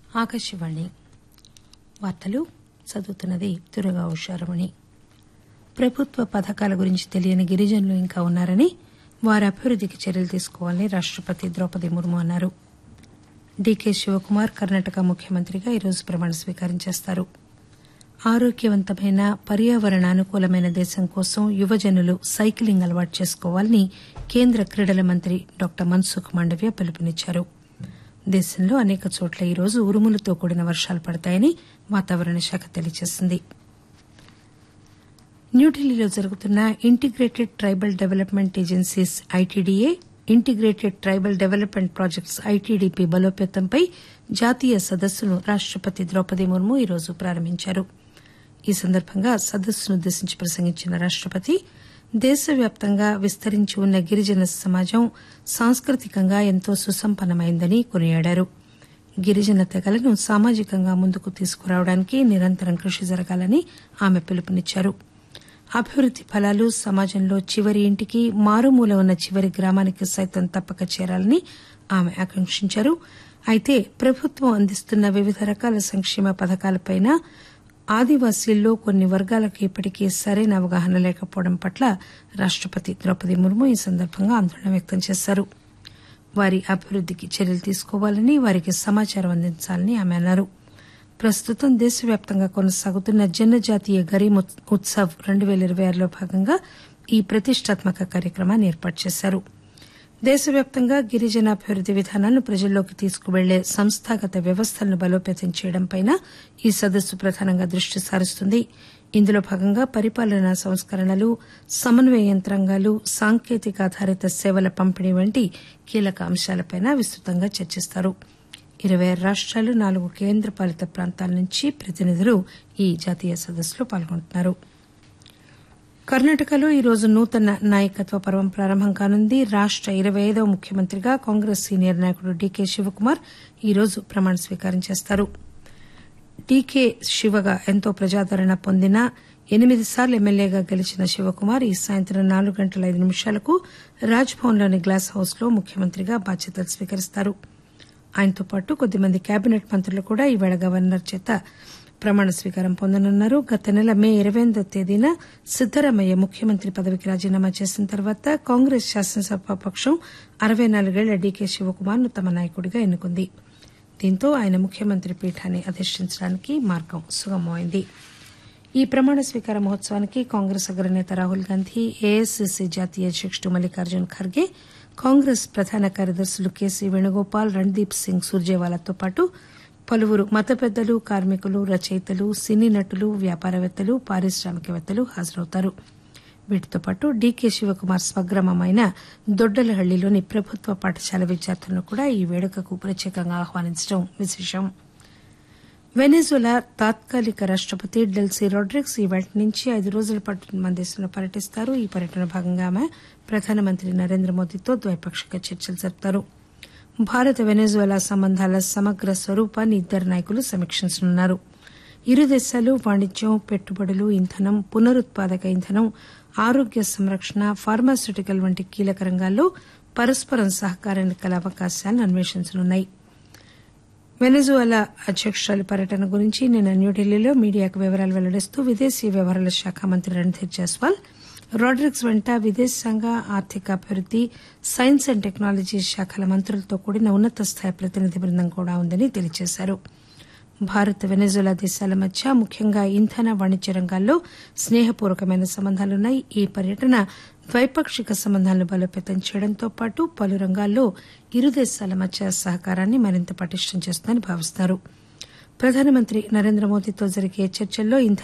ఆకాశవాణి వార్తలు చదువుతున్నది దుర్గా ఉషారమణి ప్రభుత్వ పథకాల గురించి తెలియని గిరిజనులు ఇంకా ఉన్నారని వారి అభివృద్దికి చర్యలు తీసుకోవాలని రాష్టపతి ద్రౌపది ముర్ము అన్నారు డీకే శివకుమార్ కర్ణాటక ముఖ్యమంత్రిగా ఈరోజు ప్రమాణ స్వీకారం చేస్తారు ఆరోగ్యవంతమైన పర్యావరణ అనుకూలమైన దేశం కోసం యువజనులు సైకిలింగ్ అలవాటు చేసుకోవాలని కేంద్ర క్రీడల మంత్రి డాక్టర్ మన్సుఖ్ మాండవ్య పిలుపునిచ్చారు దేశంలో అనేక చోట్ల ఈరోజు ఉరుములతో కూడిన వర్షాలు పడతాయని వాతావరణ శాఖ తెలియజేసింది న్యూఢిల్లీలో జరుగుతున్న integrated tribal development agencies ITDA integrated tribal development projects ITDP బలోపేతంపై జాతీయ సదస్సును రాష్టపతి ద్రౌపది ముర్ము ఈరోజు ప్రారంభించారు ఈ సందర్భంగా సదస్సునుద్దేశించి ప్రసంగించిన రాష్టపతి దేశవ్యాప్తంగా విస్తరించి ఉన్న గిరిజన సమాజం సాంస్కృతికంగా ఎంతో సుసంపన్నమైందని కొనియాడారు గిరిజన తెగలను సామాజికంగా ముందుకు తీసుకురావడానికి నిరంతరం కృషి జరగాలని ఆమె పిలుపునిచ్చారు అభివృద్ది ఫలాలు సమాజంలో చివరి ఇంటికి మారుమూల ఉన్న చివరి గ్రామానికి సైతం తప్పక చేరాలని ఆమె ఆకాంక్షించారు అయితే ప్రభుత్వం అందిస్తున్న వివిధ రకాల సంక్షేమ పథకాలపైన ఆదివాసీల్లో కొన్ని వర్గాలకు ఇప్పటికీ సరైన అవగాహన లేకపోవడం పట్ల రాష్టపతి ద్రౌపది ముర్ము ఈ సందర్భంగా ఆందోళన వ్యక్తం చేశారు వారి అభివృద్దికి చర్యలు తీసుకోవాలని వారికి సమాచారం అందించాలని ఆమె అన్నారు ప్రస్తుతం దేశవ్యాప్తంగా కొనసాగుతున్న జనజాతీయ గరీబ్ ఉత్సవ్ రెండు పేల ఇరవై ఆరులో భాగంగా ఈ ప్రతిష్టాత్మక కార్యక్రమాన్ని ఏర్పాటు చేశారు దేశవ్యాప్తంగా గిరిజన అభివృద్ది విధానాలను ప్రజల్లోకి తీసుకువెళ్లే సంస్థాగత వ్యవస్థలను బలోపేతం చేయడంపై ఈ సదస్సు ప్రధానంగా దృష్టి సారిస్తుంది ఇందులో భాగంగా పరిపాలనా సంస్కరణలు సమన్వయ యంత్రాంగాలు సాంకేతిక ఆధారిత సేవల పంపిణీ వంటి కీలక అంశాలపై విస్తృతంగా చర్చిస్తారు ఇరవై ఆరు రాష్టాలు నాలుగు కేంద్రపాలిత ప్రాంతాల నుంచి ప్రతినిధులు ఈ జాతీయ సదస్సులో పాల్గొంటున్నారు కర్ణాటకలో ఈరోజు నూతన నాయకత్వ పర్వం ప్రారంభం కానుంది రాష్ట ఇరవై ఐదవ ముఖ్యమంత్రిగా కాంగ్రెస్ సీనియర్ నాయకుడు డీకే శివకుమార్ ఈరోజు ప్రమాణ స్వీకారం చేస్తారు డీకే శివగా ఎంతో ప్రజాదరణ పొందిన ఎనిమిది సార్లు ఎమ్మెల్యేగా గెలిచిన శివకుమార్ ఈ సాయంత్రం నాలుగు గంటల ఐదు నిమిషాలకు రాజ్భవన్లోని గ్లాస్ హౌస్ లో ముఖ్యమంత్రిగా బాధ్యతలు స్వీకరిస్తారు ఆయనతో పాటు కొద్దిమంది కేబినెట్ మంత్రులు కూడా ఈవేళ గవర్నర్ చేత ప్రమాణ స్వీకారం పొందనున్నారు గత నెల మే ఇరవై ఎనిమిదో తేదీన సిద్దరామయ్య ముఖ్యమంత్రి పదవికి రాజీనామా చేసిన తర్వాత కాంగ్రెస్ శాసనసభాపక్షం అరవై నాలుగేళ్ల డీకే శివకుమార్ ను తమ నాయకుడిగా ఎన్నుకుంది దీంతో ఆయన ముఖ్యమంత్రి పీఠాన్ని అధిష్టించడానికి మార్గం సుగమమైంది ఈ ప్రమాణ స్వీకార మహోత్సవానికి కాంగ్రెస్ అగ్రనేత రాహుల్ గాంధీ ఏఐసిసి జాతీయ అధ్యకుడు మల్లికార్జున్ ఖర్గే కాంగ్రెస్ ప్రధాన కార్యదర్శులు కేసీ వేణుగోపాల్ రణ్దీప్ సింగ్ సూర్జేవాలాతో పాటు పలువురు మత పెద్దలు కార్మికులు రచయితలు సినీ నటులు వ్యాపారవేత్తలు పారిశ్రామికవేత్తలు హాజరవుతారు వీటితో పాటు డీకే శివకుమార్ స్వగ్రామమైన దొడ్డలహళ్లిలోని ప్రభుత్వ పాఠశాల విద్యార్థులను కూడా ఈ వేడుకకు ప్రత్యేకంగా ఆహ్వానించడం విశేషం వెనిజులా తాత్కాలిక రాష్టపతి డెల్సీ రాడ్రిక్స్ ఈ వేటి నుంచి ఐదు రోజుల పాటు మన దేశంలో పర్యటిస్తారు ఈ పర్యటన భాగంగా ఆమె ప్రధానమంత్రి నరేంద్ర మోదీతో ద్వైపాక్షిక చర్చలు జరుపుతారు భారత వెనిజులా సంబంధాల సమగ్ర స్వరూపాన్ని ఇద్దరు నాయకులు సమీక్షించనున్నారు ఇరు దేశాలు వాణిజ్యం పెట్టుబడులు ఇంధనం పునరుత్పాదక ఇంధనం ఆరోగ్య సంరక్షణ ఫార్మాస్యూటికల్ వంటి కీలక రంగాల్లో పరస్పరం సహకారానికి గల అవకాశాలను అన్వేషించనున్నాయి వెనజువాలా అధ్యకురాలి పర్యటన గురించి నిన్న న్యూఢిల్లీలో మీడియాకు వివరాలు వెల్లడిస్తూ విదేశీ వ్యవహారాల శాఖ మంత్రి రణ్ధీర్ జైస్వాల్ రాడ్రిక్స్ వెంట విదేశాంగ ఆర్థికాభివృద్ది సైన్స్ అండ్ టెక్నాలజీ శాఖల మంత్రులతో కూడిన ఉన్నత స్థాయి ప్రతినిధి బృందం కూడా ఉందని తెలియజేశారు భారత్ వెనజులా దేశాల మధ్య ముఖ్యంగా ఇంధన వాణిజ్య రంగాల్లో స్నేహపూర్వకమైన సంబంధాలున్నాయి ఈ పర్యటన ద్వైపాక్షిక సంబంధాలను బలోపేతం చేయడంతో పాటు పలు రంగాల్లో ఇరు దేశాల మధ్య సహకారాన్ని మరింత పటిష్టం చేస్తుందని భావిస్తున్నారు ప్రధానమంత్రి నరేంద్ర మోదీతో జరిగే చర్చల్లో ఇంధన